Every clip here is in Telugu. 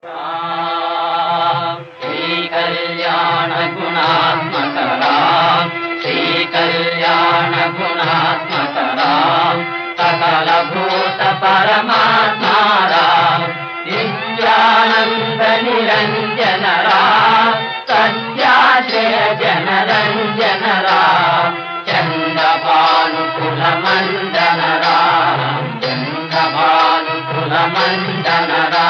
శ్రీకళ్యాణ గుణాత్మకరా శ్రీకళ్యాణ గుణాత్మకరా సకల భూత పరమాత్మారా నిత్యానంద నిరంజనరా సత్యాశ్రయ జనరంజనరా చంద్రభానుకుల మండనరా చంద్రభానుకుల మండనరా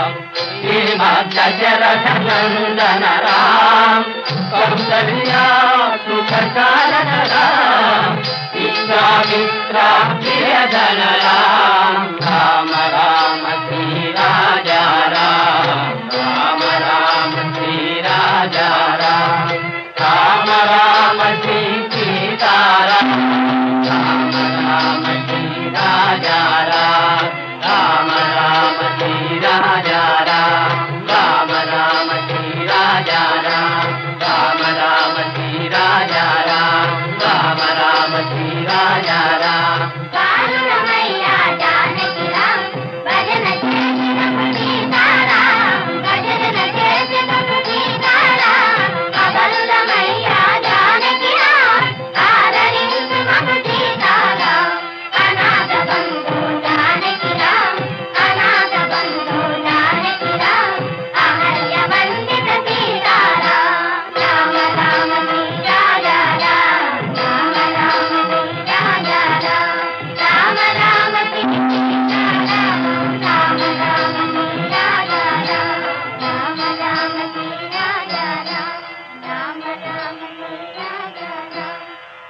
శ్రీమద్దశరథనందనరా కౌసల్యా సుఖకారణరా విశ్వామిత్ర ప్రియధనరా రామ రామ శ్రీ రాజా రామ రామ రామ శ్రీ రాజా రామ రామ రామ శ్రీ సీతారామ రామ రామ శ్రీ రాజా రామ రామ రామ శ్రీ రాజా రామ రామ రామ శ్రీ రాజా రామ రామ రామ శ్రీ రాజా రామ రామ రామ శ్రీ రాజా రామ బాలురమయ్యా జానకి రామ్ భజన చేసినము సీతారాం భజన చేసినము సీతారాం అబలురమయ్యా జానకి రామ్ ఆదరించుమము సీతారాం అనాథ బంధు జానకి రామ్ అనాథ బంధు జానకి రామ్ అహల్య వందిత సీతారాం రామ రామ సీతా రామ రామ రామ సీతా రామ రామ సీతా రామ రామ రామ సీతా రామ రామ రామ సీతా రామ రామ రామ సీతా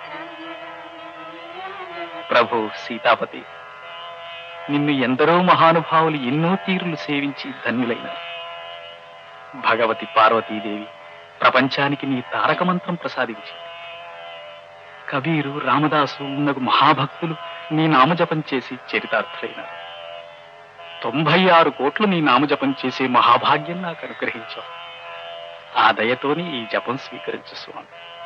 రామ ప్రభు సీతాపతి నిన్ను ఎందరో మహానుభావులు ఎన్నో తీరులు సేవించి ధన్యులైనారు భగవతి పార్వతీదేవి ప్రపంచానికి నీ తారక మంత్రం ప్రసాదించింది కబీరు రామదాసు ఉన్నగు మహాభక్తులు నీ నామజపం చేసి చరితార్థులైనారు తొంభై ఆరు కోట్లు నీ నామజపం చేసే మహాభాగ్యం నాకు అనుగ్రహించావు ఆ దయతోని ఈ జపం స్వీకరించు స్వామి